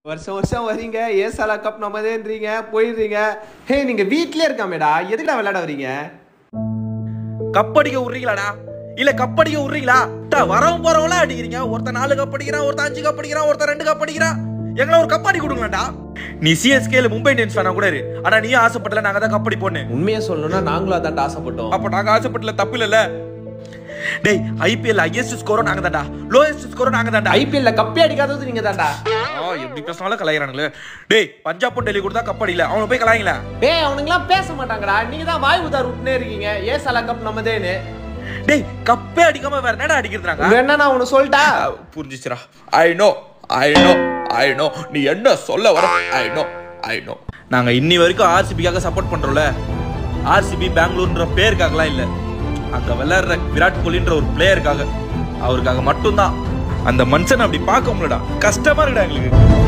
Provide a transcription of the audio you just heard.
வருஷம் வருஷம் வரீங்க ஏசாலா கப் நம்மதேன்றீங்க போயிடுறீங்க ஹே நீங்க வீட்லயே இருக்காமேடா எதுக்குடா விளையாட வரீங்க கப்படிக்க விடுறீங்களாடா இல்ல கப்படிக்க விடுறீங்களா டா, வரவன் போறவங்களா அடிக்கிறீங்க ஒருத்தன் நாலு கப் அடிக்கிறான் ஒருத்தன் அஞ்சு கப் அடிக்கிறான் ஒருத்தன் ரெண்டு கப் அடிக்கிறான் எங்களை ஒரு கப்பாடி கொடுங்களேன்டா நீ சிஎஸ்கேல மும்பை இந்தியன்ஸ் ஃபேனா கூட இரு ஆனா நீ ஆசைப்பட்டல நாங்க தான் கப்படி போன்னு உண்மையை சொல்லணும்னா நாங்களும் அதான்டா ஆசைப்பட்டோம் அப்ப நாங்க ஆசைப்பட்டல தப்பு இல்லல டேய் ஐபிஎல் ஹையஸ்ட் ஸ்கோரும் நாங்க தான்டா லோயஸ்ட் ஸ்கோரும் நாங்க தான்டா ஐபிஎல்ல கப்பே அடிக்காதது நீங்க தான்டா ஆ, எப்படி பேசினாலும் கலாய்கிறானுங்களே டேய் பஞ்சாப் டெல்லி கூட தான் கப்படி இல்ல அவனை போய் கலாய்ங்களா டேய் அவனுங்களாம் பேச மாட்டாங்கடா நீங்க தான் வாய் உதார் விட்டுனே இருக்கீங்க ஏசாலா கப் நம்மதேன்னு டேய் கப்பே அடிக்காம வேற என்னடா அடிக்கிறாங்க வேணா நான் உனக்கு சொல்லிட்டா புரிஞ்சிச்சுடா I know I know I know நீ என்ன சொல்ல வர ஐ நோ ஐ நோ நாங்க இன்னி வரைக்கும் ஆர்சிபிக்காக சப்போர்ட் பண்றோம்ல ஆர்சிபி பெங்களூர்ன்ற பேருக்காகலாம் இல்ல அங்க விளையாடுற விராட் கோலின்ற ஒரு பிளேயருக்காக அவருக்காக மட்டும்தான் அந்த மனுஷன் அப்படி பார்க்க முடியலடா கஷ்டமா இருக்குடா எங்களுக்கு